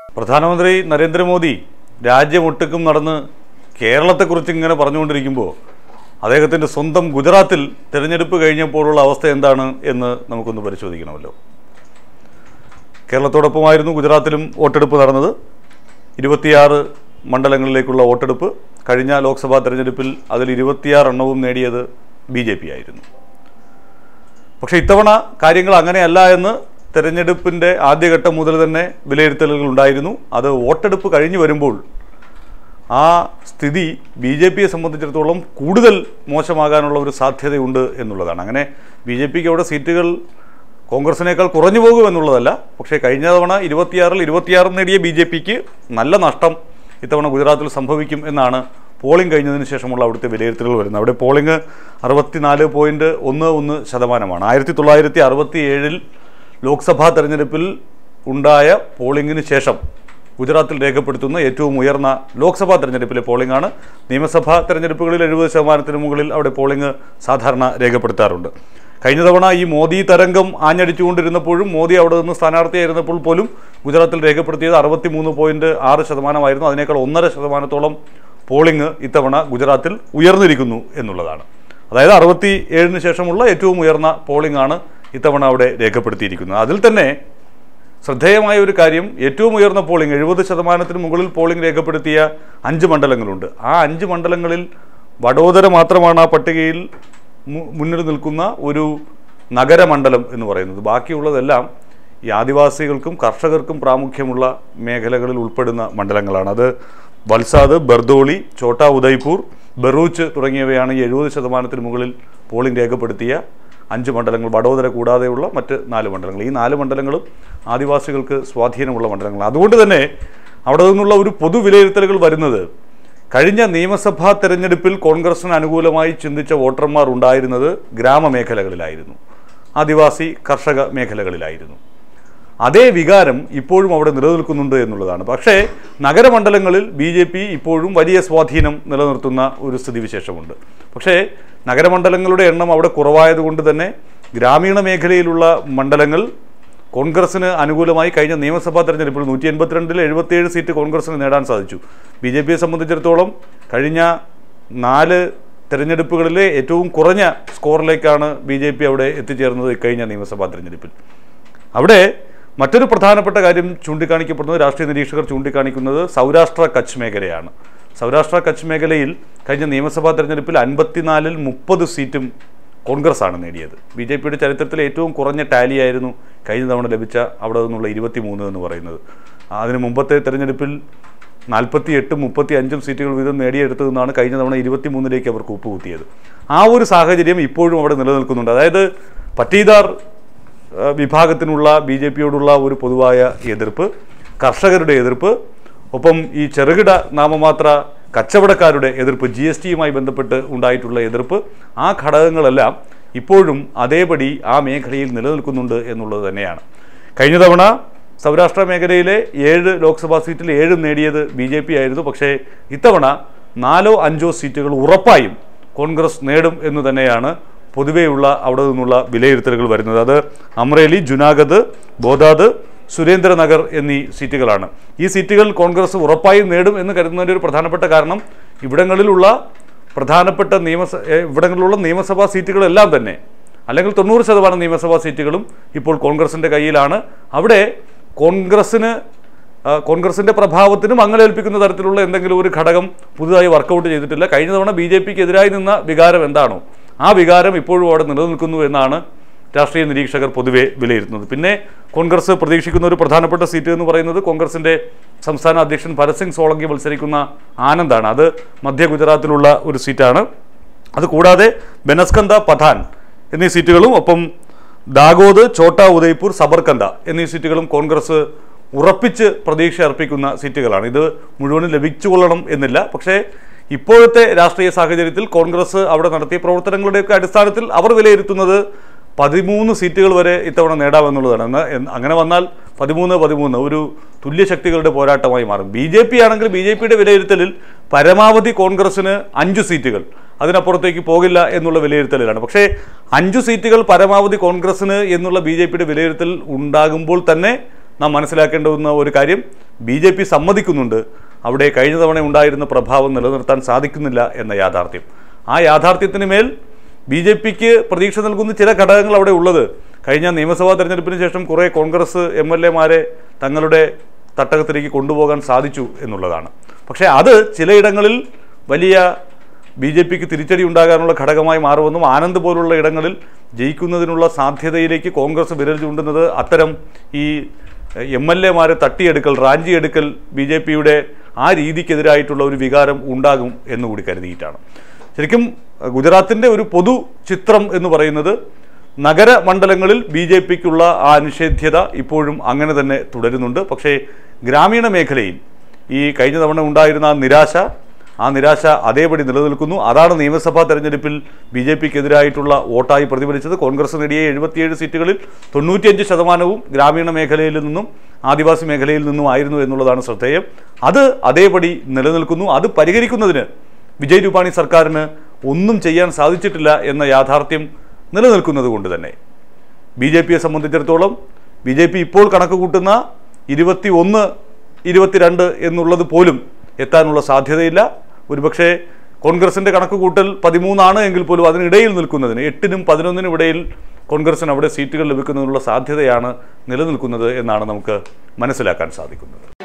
പ്രധാനമന്ത്രി നരേന്ദ്രമോദി രാജ്യമൊട്ടുക്കും നടന്ന് കേരളത്തെക്കുറിച്ച് ഇങ്ങനെ പറഞ്ഞുകൊണ്ടിരിക്കുമ്പോൾ അദ്ദേഹത്തിൻ്റെ സ്വന്തം ഗുജറാത്തിൽ തിരഞ്ഞെടുപ്പ് കഴിഞ്ഞപ്പോഴുള്ള അവസ്ഥ എന്താണ് എന്ന് നമുക്കൊന്ന് പരിശോധിക്കണമല്ലോ കേരളത്തോടൊപ്പമായിരുന്നു ഗുജറാത്തിലും വോട്ടെടുപ്പ് നടന്നത് ഇരുപത്തിയാറ് മണ്ഡലങ്ങളിലേക്കുള്ള വോട്ടെടുപ്പ് കഴിഞ്ഞ ലോക്സഭാ തെരഞ്ഞെടുപ്പിൽ അതിൽ ഇരുപത്തിയാറ് എണ്ണവും നേടിയത് ബി ജെ പി ആയിരുന്നു പക്ഷേ ഇത്തവണ കാര്യങ്ങൾ അങ്ങനെയല്ല എന്ന് തെരഞ്ഞെടുപ്പിൻ്റെ ആദ്യഘട്ടം മുതൽ തന്നെ വിലയിരുത്തലുകൾ ഉണ്ടായിരുന്നു അത് വോട്ടെടുപ്പ് കഴിഞ്ഞു വരുമ്പോൾ ആ സ്ഥിതി ബി ജെ പിയെ സംബന്ധിച്ചിടത്തോളം കൂടുതൽ മോശമാകാനുള്ള ഒരു സാധ്യതയുണ്ട് എന്നുള്ളതാണ് അങ്ങനെ ബി ജെ പിക്ക് അവിടെ സീറ്റുകൾ കോൺഗ്രസിനേക്കാൾ കുറഞ്ഞു പോകുമെന്നുള്ളതല്ല പക്ഷേ കഴിഞ്ഞ തവണ ഇരുപത്തിയാറിൽ ഇരുപത്തിയാറ് നേടിയ ബി ജെ പിക്ക് നല്ല നഷ്ടം ഇത്തവണ ഗുജറാത്തിൽ സംഭവിക്കും എന്നാണ് പോളിംഗ് കഴിഞ്ഞതിന് ശേഷമുള്ള അവിടുത്തെ വിലയിരുത്തലുകൾ വരുന്നത് അവിടെ പോളിംഗ് അറുപത്തിനാല് പോയിൻറ്റ് ഒന്ന് ഒന്ന് ശതമാനമാണ് ആയിരത്തി തൊള്ളായിരത്തി അറുപത്തി ഏഴിൽ ലോക്സഭാ തെരഞ്ഞെടുപ്പിൽ ഉണ്ടായ പോളിംഗിന് ശേഷം ഗുജറാത്തിൽ രേഖപ്പെടുത്തുന്ന ഏറ്റവും ഉയർന്ന ലോക്സഭാ തെരഞ്ഞെടുപ്പിലെ പോളിംഗ് ആണ് നിയമസഭാ തെരഞ്ഞെടുപ്പുകളിൽ എഴുപത് ശതമാനത്തിന് മുകളിൽ അവിടെ പോളിംഗ് സാധാരണ രേഖപ്പെടുത്താറുണ്ട് കഴിഞ്ഞ തവണ ഈ മോദി തരംഗം ആഞ്ഞടിച്ചുകൊണ്ടിരുന്നപ്പോഴും മോദി അവിടെ നിന്ന് സ്ഥാനാർത്ഥിയായിരുന്നപ്പോൾ പോലും ഗുജറാത്തിൽ രേഖപ്പെടുത്തിയത് അറുപത്തി മൂന്ന് പോയിന്റ് ആറ് ശതമാനമായിരുന്നു അതിനേക്കാൾ ഒന്നര ശതമാനത്തോളം പോളിംഗ് ഇത്തവണ ഗുജറാത്തിൽ ഉയർന്നിരിക്കുന്നു എന്നുള്ളതാണ് അതായത് അറുപത്തി ഏഴിന് ശേഷമുള്ള ഏറ്റവും ഉയർന്ന പോളിംഗ് ആണ് ഇത്തവണ അവിടെ രേഖപ്പെടുത്തിയിരിക്കുന്നത് അതിൽ തന്നെ ശ്രദ്ധേയമായ ഒരു കാര്യം ഏറ്റവും ഉയർന്ന പോളിംഗ് എഴുപത് ശതമാനത്തിന് മുകളിൽ പോളിംഗ് രേഖപ്പെടുത്തിയ അഞ്ച് മണ്ഡലങ്ങളുണ്ട് ആ അഞ്ച് മണ്ഡലങ്ങളിൽ വഡോദര മാത്രമാണ് ആ പട്ടികയിൽ മു- മുന്നിൽ നിൽക്കുന്ന ഒരു നഗരമണ്ഡലം എന്ന് പറയുന്നത് ബാക്കിയുള്ളതെല്ലാം ഈ ആദിവാസികൾക്കും കർഷകർക്കും പ്രാമുഖ്യമുള്ള മേഖലകളിൽ ഉൾപ്പെടുന്ന മണ്ഡലങ്ങളാണ് അത് വൽസാദ് ബർദോളി ഛോട്ടാ ഉദയ്പൂർ ബറൂച്ച് തുടങ്ങിയവയാണ് ഈ എഴുപത് ശതമാനത്തിന് മുകളിൽ പോളിംഗ് രേഖപ്പെടുത്തിയ അഞ്ച് മണ്ഡലങ്ങൾ വഡോദര കൂടാതെയുള്ള മറ്റ് നാല് മണ്ഡലങ്ങൾ ഈ നാല് മണ്ഡലങ്ങളും ആദിവാസികൾക്ക് സ്വാധീനമുള്ള മണ്ഡലങ്ങളാണ് അതുകൊണ്ട് തന്നെ അവിടെ നിന്നുള്ള ഒരു പൊതു വിലയിരുത്തലുകൾ വരുന്നത് കഴിഞ്ഞ നിയമസഭാ തെരഞ്ഞെടുപ്പിൽ കോൺഗ്രസിന് അനുകൂലമായി ചിന്തിച്ച വോട്ടർമാർ ഉണ്ടായിരുന്നത് ഗ്രാമമേഖലകളിലായിരുന്നു ആദിവാസി കർഷക മേഖലകളിലായിരുന്നു അതേ വികാരം ഇപ്പോഴും അവിടെ നിലനിൽക്കുന്നുണ്ട് എന്നുള്ളതാണ് പക്ഷേ നഗരമണ്ഡലങ്ങളിൽ ബി ജെ പി ഇപ്പോഴും വലിയ സ്വാധീനം നിലനിർത്തുന്ന ഒരു സ്ഥിതിവിശേഷമുണ്ട് പക്ഷേ നഗരമണ്ഡലങ്ങളുടെ എണ്ണം അവിടെ കുറവായതുകൊണ്ട് തന്നെ ഗ്രാമീണ മേഖലയിലുള്ള മണ്ഡലങ്ങൾ കോൺഗ്രസിന് അനുകൂലമായി കഴിഞ്ഞ നിയമസഭാ തെരഞ്ഞെടുപ്പിൽ നൂറ്റി എൺപത്തിരണ്ടിൽ എഴുപത്തിയേഴ് സീറ്റ് കോൺഗ്രസിന് നേടാൻ സാധിച്ചു ബി ജെ പിയെ സംബന്ധിച്ചിടത്തോളം കഴിഞ്ഞ നാല് തെരഞ്ഞെടുപ്പുകളിലെ ഏറ്റവും കുറഞ്ഞ സ്കോറിലേക്കാണ് ബി ജെ പി അവിടെ എത്തിച്ചേർന്നത് കഴിഞ്ഞ നിയമസഭാ തെരഞ്ഞെടുപ്പിൽ അവിടെ മറ്റൊരു പ്രധാനപ്പെട്ട കാര്യം ചൂണ്ടിക്കാണിക്കപ്പെടുന്നത് രാഷ്ട്രീയ നിരീക്ഷകർ ചൂണ്ടിക്കാണിക്കുന്നത് സൗരാഷ്ട്ര കച്ച് മേഖലയാണ് സൗരാഷ്ട്ര കച്ച് മേഖലയിൽ കഴിഞ്ഞ നിയമസഭാ തെരഞ്ഞെടുപ്പിൽ അൻപത്തിനാലിൽ മുപ്പത് സീറ്റും കോൺഗ്രസ് ആണ് നേടിയത് ബി ജെ പിയുടെ ചരിത്രത്തിലെ ഏറ്റവും കുറഞ്ഞ ടാലിയായിരുന്നു കഴിഞ്ഞ തവണ ലഭിച്ച അവിടെ നിന്നുള്ള ഇരുപത്തി മൂന്ന് എന്ന് പറയുന്നത് അതിന് മുമ്പത്തെ തെരഞ്ഞെടുപ്പിൽ നാൽപ്പത്തി എട്ടും മുപ്പത്തി അഞ്ചും സീറ്റുകൾ വീതം നേടിയെടുത്തതെന്നാണ് കഴിഞ്ഞ തവണ ഇരുപത്തി മൂന്നിലേക്ക് അവർ കൂപ്പുകുത്തിയത് ആ ഒരു സാഹചര്യം ഇപ്പോഴും അവിടെ നിലനിൽക്കുന്നുണ്ട് അതായത് പട്ടീദാർ ഏഹ് വിഭാഗത്തിനുള്ള ബി ജെ പിയോടുള്ള ഒരു പൊതുവായ എതിർപ്പ് കർഷകരുടെ എതിർപ്പ് ഒപ്പം ഈ ചെറുകിട നാമമാത്ര കച്ചവടക്കാരുടെ എതിർപ്പ് ജി എസ് ടിയുമായി ബന്ധപ്പെട്ട് ഉണ്ടായിട്ടുള്ള എതിർപ്പ് ആ ഘടകങ്ങളെല്ലാം ഇപ്പോഴും അതേപടി ആ മേഖലയിൽ നിലനിൽക്കുന്നുണ്ട് എന്നുള്ളത് തന്നെയാണ് കഴിഞ്ഞ തവണ സൗരാഷ്ട്ര മേഖലയിലെ ഏഴ് ലോക്സഭാ സീറ്റിൽ ഏഴും നേടിയത് ബി ജെ പി ആയിരുന്നു പക്ഷേ ഇത്തവണ നാലോ അഞ്ചോ സീറ്റുകൾ ഉറപ്പായും കോൺഗ്രസ് നേടും എന്ന് തന്നെയാണ് പൊതുവെയുള്ള അവിടെ നിന്നുള്ള വിലയിരുത്തലുകൾ വരുന്നത് അത് അമ്രേലി ജുനാഗദ് ബോധാദ് സുരേന്ദ്രനഗർ എന്നീ സീറ്റുകളാണ് ഈ സീറ്റുകൾ കോൺഗ്രസ് ഉറപ്പായും നേടും എന്ന് കരുതുന്നതിൻ്റെ ഒരു പ്രധാനപ്പെട്ട കാരണം ഇവിടങ്ങളിലുള്ള പ്രധാനപ്പെട്ട നിയമസ ഏ, ഇവിടങ്ങളിലുള്ള നിയമസഭാ സീറ്റുകളെല്ലാം തന്നെ അല്ലെങ്കിൽ തൊണ്ണൂറ് ശതമാനം നിയമസഭാ സീറ്റുകളും ഇപ്പോൾ കോൺഗ്രസിൻ്റെ കയ്യിലാണ് അവിടെ കോൺഗ്രസ്സിന് ആ, കോൺഗ്രസിന്റെ പ്രഭാവത്തിന് മങ്ങലേൽപ്പിക്കുന്ന തരത്തിലുള്ള എന്തെങ്കിലും ഒരു ഘടകം പുതുതായി വർക്കൗട്ട് ചെയ്തിട്ടില്ല കഴിഞ്ഞ തവണ ബി ജെ പിക്ക് എതിരായി നിന്ന വികാരം എന്താണോ ആ വികാരം ഇപ്പോഴും അവിടെ നിലനിൽക്കുന്നു എന്നാണ് രാഷ്ട്രീയ നിരീക്ഷകർ പൊതുവെ വിലയിരുത്തുന്നത് പിന്നെ കോൺഗ്രസ് പ്രതീക്ഷിക്കുന്ന ഒരു പ്രധാനപ്പെട്ട സീറ്റ് എന്ന് പറയുന്നത് കോൺഗ്രസിന്റെ സംസ്ഥാന അധ്യക്ഷൻ ഭരത് സിംഗ് സോളങ്കി മത്സരിക്കുന്ന ആനന്ദാണ് അത് മധ്യ ഗുജറാത്തിലുള്ള ഒരു സീറ്റാണ് അതുകൂടാതെ ബനസ്കന്ത പഠാൻ എന്നീ സീറ്റുകളും ഒപ്പം ദാഗോദ് ഛോട്ടാ ഉദയ്പൂർ സബർകന്ത എന്നീ സീറ്റുകളും കോൺഗ്രസ് ഉറപ്പിച്ച് പ്രതീക്ഷ അർപ്പിക്കുന്ന സീറ്റുകളാണ് ഇത് മുഴുവനും ലഭിച്ചുകൊള്ളണം എന്നില്ല പക്ഷേ ഇപ്പോഴത്തെ രാഷ്ട്രീയ സാഹചര്യത്തിൽ കോൺഗ്രസ് അവിടെ നടത്തിയ പ്രവർത്തനങ്ങളുടെയൊക്കെ അടിസ്ഥാനത്തിൽ അവർ വിലയിരുത്തുന്നത് പതിമൂന്ന് സീറ്റുകൾ വരെ ഇത്തവണ നേടാമെന്നുള്ളതാണ് എന്നാൽ എന്ന് അങ്ങനെ വന്നാൽ പതിമൂന്ന് പതിമൂന്ന് ഒരു തുല്യശക്തികളുടെ പോരാട്ടമായി മാറും ബി ജെ പി ആണെങ്കിൽ ബി ജെ പിയുടെ വിലയിരുത്തലിൽ പരമാവധി കോൺഗ്രസിന് അഞ്ച് സീറ്റുകൾ അതിനപ്പുറത്തേക്ക് പോകില്ല എന്നുള്ള വിലയിരുത്തലിലാണ് പക്ഷേ അഞ്ചു സീറ്റുകൾ പരമാവധി കോൺഗ്രസിന് എന്നുള്ള ബി ജെ പിയുടെ വിലയിരുത്തൽ ഉണ്ടാകുമ്പോൾ തന്നെ നാം മനസ്സിലാക്കേണ്ടുന്ന ഒരു കാര്യം ബി ജെ പി സമ്മതിക്കുന്നുണ്ട് അവിടെ കഴിഞ്ഞ തവണ ഉണ്ടായിരുന്ന പ്രഭാവം നിലനിർത്താൻ സാധിക്കുന്നില്ല എന്ന യാഥാർത്ഥ്യം ആ യാഥാർത്ഥ്യത്തിന് മേൽ ബി ജെ പിക്ക് പ്രതീക്ഷ നൽകുന്ന ചില ഘടകങ്ങൾ അവിടെ ഉള്ളത് കഴിഞ്ഞ നിയമസഭാ തെരഞ്ഞെടുപ്പിന് ശേഷം കുറേ കോൺഗ്രസ് എം എൽ എമാരെ തങ്ങളുടെ തട്ടകത്തിലേക്ക് കൊണ്ടുപോകാൻ സാധിച്ചു എന്നുള്ളതാണ് പക്ഷേ അത് ചിലയിടങ്ങളിൽ വലിയ ബി ജെ പിക്ക് തിരിച്ചടി ഉണ്ടാകാനുള്ള ഘടകമായി മാറുമെന്നും ആനന്ദ് പോലുള്ള ഇടങ്ങളിൽ ജയിക്കുന്നതിനുള്ള സാധ്യതയിലേക്ക് കോൺഗ്രസ് വിരൽ ചൂണ്ടുന്നത് അത്തരം ഈ എം എൽ എമാരെ തട്ടിയെടുക്കൽ റാഞ്ചിയെടുക്കൽ ബി ജെ പിയുടെ ആ രീതിക്കെതിരായിട്ടുള്ള ഒരു വികാരം ഉണ്ടാകും എന്നുകൂടി കരുതിയിട്ടാണ് ശരിക്കും അഹ് ഗുജറാത്തിൻ്റെ ഒരു പൊതു ചിത്രം എന്ന് പറയുന്നത് നഗരമണ്ഡലങ്ങളിൽ ബി ജെ പിക്കുള്ള ആ അനിഷേധ്യത ഇപ്പോഴും അങ്ങനെ തന്നെ തുടരുന്നുണ്ട് പക്ഷേ ഗ്രാമീണ മേഖലയിൽ ഈ കഴിഞ്ഞ തവണ ഉണ്ടായിരുന്ന ആ നിരാശ ആ നിരാശ അതേപടി നിലനിൽക്കുന്നു അതാണ് നിയമസഭാ തെരഞ്ഞെടുപ്പിൽ ബി ജെ പിക്കെതിരായിട്ടുള്ള വോട്ടായി പ്രതിഫലിച്ചത് കോൺഗ്രസ് നേടിയ എഴുപത്തിയേഴ് സീറ്റുകളിൽ തൊണ്ണൂറ്റിയഞ്ച് ശതമാനവും ഗ്രാമീണ മേഖലയിൽ നിന്നും ആദിവാസി മേഖലയിൽ നിന്നും ആയിരുന്നു എന്നുള്ളതാണ് ശ്രദ്ധേയം അത് അതേപടി നിലനിൽക്കുന്നു അത് പരിഹരിക്കുന്നതിന് വിജയ് രൂപാണി സർക്കാരിന് ഒന്നും ചെയ്യാൻ സാധിച്ചിട്ടില്ല എന്ന യാഥാർത്ഥ്യം നിലനിൽക്കുന്നത് കൊണ്ട് തന്നെ ബി ജെ പിയെ സംബന്ധിച്ചിടത്തോളം ബി ജെ പി ഇപ്പോൾ കണക്ക് കൂട്ടുന്ന ഇരുപത്തി ഒന്ന് ഇരുപത്തിരണ്ട് എന്നുള്ളത് പോലും എത്താനുള്ള സാധ്യതയില്ല ഒരുപക്ഷെ കോൺഗ്രസിന്റെ കണക്ക് കൂട്ടൽ പതിമൂന്നാണ് എങ്കിൽ പോലും അതിനിടയിൽ നിൽക്കുന്നതിന് എട്ടിനും പതിനൊന്നിനും ഇടയിൽ കോൺഗ്രസിന് അവിടെ സീറ്റുകൾ ലഭിക്കുന്നതിനുള്ള സാധ്യതയാണ് നിലനിൽക്കുന്നത് എന്നാണ് നമുക്ക് മനസ്സിലാക്കാൻ സാധിക്കുന്നത്